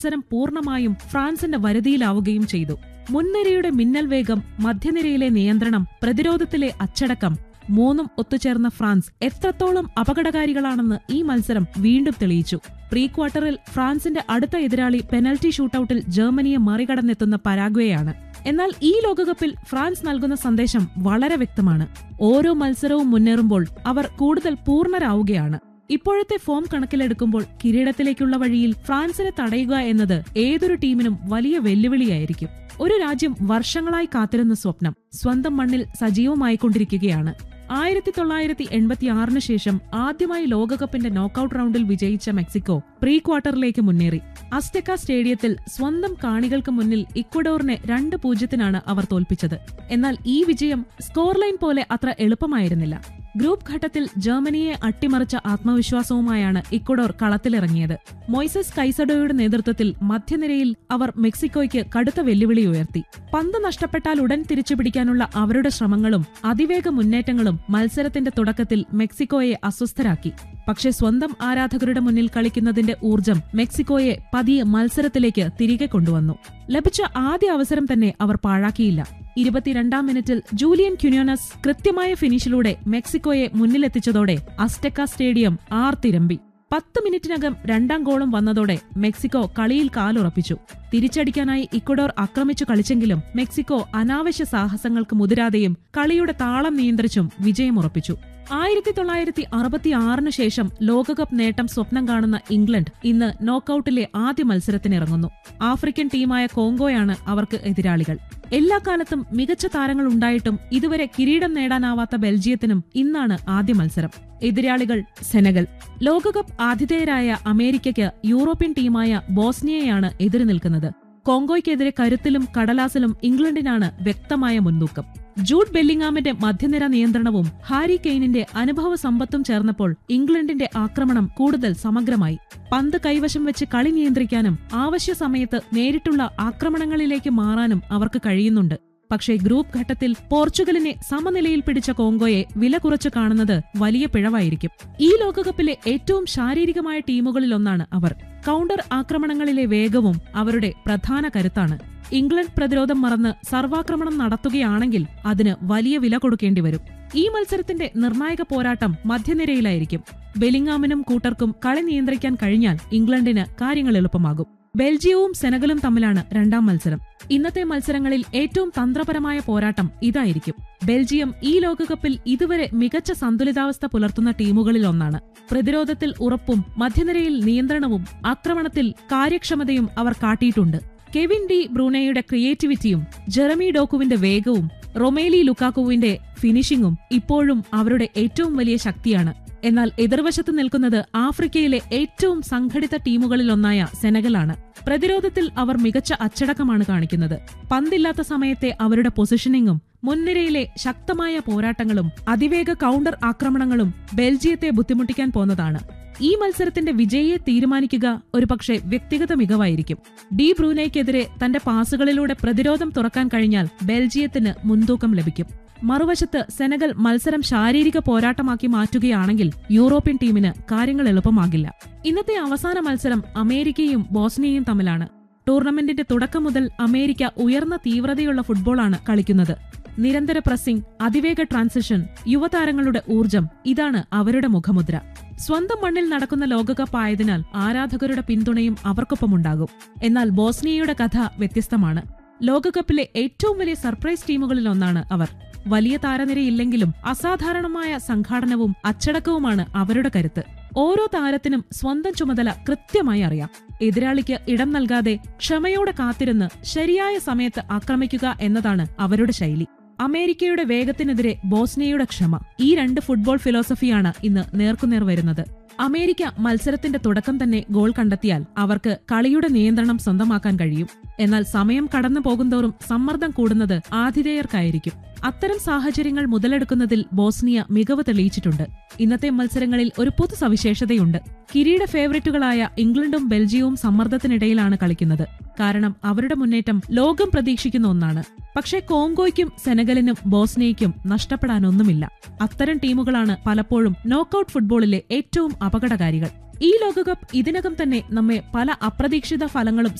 മത്സരം പൂർണ്ണമായും ഫ്രാൻസിന്റെ വരുതിയിലാവുകയും ചെയ്തു മുൻനിരയുടെ മിന്നൽ വേഗം മധ്യനിരയിലെ നിയന്ത്രണം പ്രതിരോധത്തിലെ അച്ചടക്കം മൂന്നും ഒത്തുചേർന്ന ഫ്രാൻസ് എത്രത്തോളം അപകടകാരികളാണെന്ന് ഈ മത്സരം വീണ്ടും തെളിയിച്ചു പ്രീ ക്വാർട്ടറിൽ ഫ്രാൻസിന്റെ അടുത്ത എതിരാളി പെനൽറ്റി ഷൂട്ടൌട്ടിൽ ജർമ്മനിയെ മറികടന്നെത്തുന്ന പരാഗ്വേയാണ് എന്നാൽ ഈ ലോകകപ്പിൽ ഫ്രാൻസ് നൽകുന്ന സന്ദേശം വളരെ വ്യക്തമാണ് ഓരോ മത്സരവും മുന്നേറുമ്പോൾ അവർ കൂടുതൽ പൂർണ്ണരാവുകയാണ് ഇപ്പോഴത്തെ ഫോം കണക്കിലെടുക്കുമ്പോൾ കിരീടത്തിലേക്കുള്ള വഴിയിൽ ഫ്രാൻസിനെ തടയുക എന്നത് ഏതൊരു ടീമിനും വലിയ വെല്ലുവിളിയായിരിക്കും ഒരു രാജ്യം വർഷങ്ങളായി കാത്തിരുന്ന സ്വപ്നം സ്വന്തം മണ്ണിൽ സജീവമായിക്കൊണ്ടിരിക്കുകയാണ് ആയിരത്തി തൊള്ളായിരത്തി എൺപത്തിയാറിന് ശേഷം ആദ്യമായി ലോകകപ്പിന്റെ നോക്കൌട്ട് റൗണ്ടിൽ വിജയിച്ച മെക്സിക്കോ പ്രീ ക്വാർട്ടറിലേക്ക് മുന്നേറി അസ്റ്റെക്ക സ്റ്റേഡിയത്തിൽ സ്വന്തം കാണികൾക്ക് മുന്നിൽ ഇക്വഡോറിനെ രണ്ട് പൂജ്യത്തിനാണ് അവർ തോൽപ്പിച്ചത് എന്നാൽ ഈ വിജയം സ്കോർ ലൈൻ പോലെ അത്ര എളുപ്പമായിരുന്നില്ല ഗ്രൂപ്പ് ഘട്ടത്തിൽ ജർമ്മനിയെ അട്ടിമറിച്ച ആത്മവിശ്വാസവുമായാണ് ഇക്വഡോർ കളത്തിലിറങ്ങിയത് മൊയ്സസ് കൈസഡോയുടെ നേതൃത്വത്തിൽ മധ്യനിരയിൽ അവർ മെക്സിക്കോയ്ക്ക് കടുത്ത വെല്ലുവിളി ഉയർത്തി പന്ത് നഷ്ടപ്പെട്ടാൽ ഉടൻ തിരിച്ചുപിടിക്കാനുള്ള അവരുടെ ശ്രമങ്ങളും അതിവേഗ മുന്നേറ്റങ്ങളും മത്സരത്തിന്റെ തുടക്കത്തിൽ മെക്സിക്കോയെ അസ്വസ്ഥരാക്കി പക്ഷേ സ്വന്തം ആരാധകരുടെ മുന്നിൽ കളിക്കുന്നതിന്റെ ഊർജം മെക്സിക്കോയെ പതിയെ മത്സരത്തിലേക്ക് തിരികെ കൊണ്ടുവന്നു ലഭിച്ച ആദ്യ അവസരം തന്നെ അവർ പാഴാക്കിയില്ല ഇരുപത്തിരണ്ടാം മിനിറ്റിൽ ജൂലിയൻ ക്യുനോനസ് കൃത്യമായ ഫിനിഷിലൂടെ മെക്സിക്കോയെ മുന്നിലെത്തിച്ചതോടെ അസ്റ്റെക്ക സ്റ്റേഡിയം ആർത്തിരമ്പി പത്ത് മിനിറ്റിനകം രണ്ടാം ഗോളും വന്നതോടെ മെക്സിക്കോ കളിയിൽ കാലുറപ്പിച്ചു തിരിച്ചടിക്കാനായി ഇക്വഡോർ ആക്രമിച്ചു കളിച്ചെങ്കിലും മെക്സിക്കോ അനാവശ്യ സാഹസങ്ങൾക്ക് മുതിരാതെയും കളിയുടെ താളം നിയന്ത്രിച്ചും വിജയമുറപ്പിച്ചു ആയിരത്തി തൊള്ളായിരത്തി അറുപത്തിയാറിന് ശേഷം ലോകകപ്പ് നേട്ടം സ്വപ്നം കാണുന്ന ഇംഗ്ലണ്ട് ഇന്ന് നോക്കൌട്ടിലെ ആദ്യ മത്സരത്തിനിറങ്ങുന്നു ആഫ്രിക്കൻ ടീമായ കോങ്കോയാണ് അവർക്ക് എതിരാളികൾ എല്ലാ കാലത്തും മികച്ച താരങ്ങൾ ഉണ്ടായിട്ടും ഇതുവരെ കിരീടം നേടാനാവാത്ത ബെൽജിയത്തിനും ഇന്നാണ് ആദ്യ മത്സരം എതിരാളികൾ സെനഗൽ ലോകകപ്പ് ആതിഥേയരായ അമേരിക്കയ്ക്ക് യൂറോപ്യൻ ടീമായ ബോസ്നിയയാണ് എതിര് നിൽക്കുന്നത് കോങ്കോയ്ക്കെതിരെ കരുത്തിലും കടലാസിലും ഇംഗ്ലണ്ടിനാണ് വ്യക്തമായ മുൻതൂക്കം ജൂഡ് ബെല്ലിങ്ങാമിന്റെ മധ്യനിര നിയന്ത്രണവും ഹാരി കെയ്നിന്റെ അനുഭവ സമ്പത്തും ചേർന്നപ്പോൾ ഇംഗ്ലണ്ടിന്റെ ആക്രമണം കൂടുതൽ സമഗ്രമായി പന്ത് കൈവശം വെച്ച് കളി നിയന്ത്രിക്കാനും ആവശ്യ സമയത്ത് നേരിട്ടുള്ള ആക്രമണങ്ങളിലേക്ക് മാറാനും അവർക്ക് കഴിയുന്നുണ്ട് പക്ഷേ ഗ്രൂപ്പ് ഘട്ടത്തിൽ പോർച്ചുഗലിനെ സമനിലയിൽ പിടിച്ച കോങ്കോയെ വില കുറച്ചു കാണുന്നത് വലിയ പിഴവായിരിക്കും ഈ ലോകകപ്പിലെ ഏറ്റവും ശാരീരികമായ ടീമുകളിലൊന്നാണ് അവർ കൗണ്ടർ ആക്രമണങ്ങളിലെ വേഗവും അവരുടെ പ്രധാന കരുത്താണ് ഇംഗ്ലണ്ട് പ്രതിരോധം മറന്ന് സർവാക്രമണം നടത്തുകയാണെങ്കിൽ അതിന് വലിയ വില കൊടുക്കേണ്ടി വരും ഈ മത്സരത്തിന്റെ നിർണായക പോരാട്ടം മധ്യനിരയിലായിരിക്കും ബെലിങ്ങാമിനും കൂട്ടർക്കും കളി നിയന്ത്രിക്കാൻ കഴിഞ്ഞാൽ ഇംഗ്ലണ്ടിന് കാര്യങ്ങൾ എളുപ്പമാകും ബെൽജിയവും സെനഗലും തമ്മിലാണ് രണ്ടാം മത്സരം ഇന്നത്തെ മത്സരങ്ങളിൽ ഏറ്റവും തന്ത്രപരമായ പോരാട്ടം ഇതായിരിക്കും ബെൽജിയം ഈ ലോകകപ്പിൽ ഇതുവരെ മികച്ച സന്തുലിതാവസ്ഥ പുലർത്തുന്ന ടീമുകളിൽ ഒന്നാണ് പ്രതിരോധത്തിൽ ഉറപ്പും മധ്യനിരയിൽ നിയന്ത്രണവും ആക്രമണത്തിൽ കാര്യക്ഷമതയും അവർ കാട്ടിയിട്ടുണ്ട് കെവിൻ ഡി ബ്രൂനയുടെ ക്രിയേറ്റിവിറ്റിയും ജെറമി ഡോക്കുവിന്റെ വേഗവും റൊമേലി ലുക്കാക്കുവിന്റെ ഫിനിഷിംഗും ഇപ്പോഴും അവരുടെ ഏറ്റവും വലിയ ശക്തിയാണ് എന്നാൽ എതിർവശത്ത് നിൽക്കുന്നത് ആഫ്രിക്കയിലെ ഏറ്റവും സംഘടിത ടീമുകളിലൊന്നായ സെനഗലാണ് പ്രതിരോധത്തിൽ അവർ മികച്ച അച്ചടക്കമാണ് കാണിക്കുന്നത് പന്തില്ലാത്ത സമയത്തെ അവരുടെ പൊസിഷനിങ്ങും മുൻനിരയിലെ ശക്തമായ പോരാട്ടങ്ങളും അതിവേഗ കൗണ്ടർ ആക്രമണങ്ങളും ബെൽജിയത്തെ ബുദ്ധിമുട്ടിക്കാൻ പോന്നതാണ് ഈ മത്സരത്തിന്റെ വിജയിയെ തീരുമാനിക്കുക ഒരുപക്ഷെ വ്യക്തിഗത മികവായിരിക്കും ഡി ബ്രൂനയ്ക്കെതിരെ തന്റെ പാസുകളിലൂടെ പ്രതിരോധം തുറക്കാൻ കഴിഞ്ഞാൽ ബെൽജിയത്തിന് മുൻതൂക്കം ലഭിക്കും മറുവശത്ത് സെനഗൽ മത്സരം ശാരീരിക പോരാട്ടമാക്കി മാറ്റുകയാണെങ്കിൽ യൂറോപ്യൻ ടീമിന് കാര്യങ്ങൾ എളുപ്പമാകില്ല ഇന്നത്തെ അവസാന മത്സരം അമേരിക്കയും ബോസ്നിയയും തമ്മിലാണ് ടൂർണമെന്റിന്റെ തുടക്കം മുതൽ അമേരിക്ക ഉയർന്ന തീവ്രതയുള്ള ഫുട്ബോളാണ് കളിക്കുന്നത് നിരന്തര പ്രസിംഗ് അതിവേഗ ട്രാൻസിഷൻ യുവതാരങ്ങളുടെ ഊർജം ഇതാണ് അവരുടെ മുഖമുദ്ര സ്വന്തം മണ്ണിൽ നടക്കുന്ന ലോകകപ്പ് ആയതിനാൽ ആരാധകരുടെ പിന്തുണയും അവർക്കൊപ്പമുണ്ടാകും എന്നാൽ ബോസ്നിയയുടെ കഥ വ്യത്യസ്തമാണ് ലോകകപ്പിലെ ഏറ്റവും വലിയ സർപ്രൈസ് ടീമുകളിലൊന്നാണ് അവർ വലിയ താരനിരയില്ലെങ്കിലും അസാധാരണമായ സംഘാടനവും അച്ചടക്കവുമാണ് അവരുടെ കരുത്ത് ഓരോ താരത്തിനും സ്വന്തം ചുമതല കൃത്യമായി അറിയാം എതിരാളിക്ക് ഇടം നൽകാതെ ക്ഷമയോടെ കാത്തിരുന്ന് ശരിയായ സമയത്ത് ആക്രമിക്കുക എന്നതാണ് അവരുടെ ശൈലി അമേരിക്കയുടെ വേഗത്തിനെതിരെ ബോസ്നിയയുടെ ക്ഷമ ഈ രണ്ട് ഫുട്ബോൾ ഫിലോസഫിയാണ് ഇന്ന് നേർക്കുനേർ വരുന്നത് അമേരിക്ക മത്സരത്തിന്റെ തുടക്കം തന്നെ ഗോൾ കണ്ടെത്തിയാൽ അവർക്ക് കളിയുടെ നിയന്ത്രണം സ്വന്തമാക്കാൻ കഴിയും എന്നാൽ സമയം കടന്നു പോകുന്തോറും സമ്മർദ്ദം കൂടുന്നത് ആതിഥേയർക്കായിരിക്കും അത്തരം സാഹചര്യങ്ങൾ മുതലെടുക്കുന്നതിൽ ബോസ്നിയ മികവ് തെളിയിച്ചിട്ടുണ്ട് ഇന്നത്തെ മത്സരങ്ങളിൽ ഒരു പൊതു സവിശേഷതയുണ്ട് കിരീട ഫേവറേറ്റുകളായ ഇംഗ്ലണ്ടും ബെൽജിയവും സമ്മർദ്ദത്തിനിടയിലാണ് കളിക്കുന്നത് കാരണം അവരുടെ മുന്നേറ്റം ലോകം പ്രതീക്ഷിക്കുന്ന ഒന്നാണ് പക്ഷേ കോങ്കോയ്ക്കും സെനഗലിനും ബോസ്നിയയ്ക്കും നഷ്ടപ്പെടാനൊന്നുമില്ല അത്തരം ടീമുകളാണ് പലപ്പോഴും നോക്കൌട്ട് ഫുട്ബോളിലെ ഏറ്റവും അപകടകാരികൾ ഈ ലോകകപ്പ് ഇതിനകം തന്നെ നമ്മെ പല അപ്രതീക്ഷിത ഫലങ്ങളും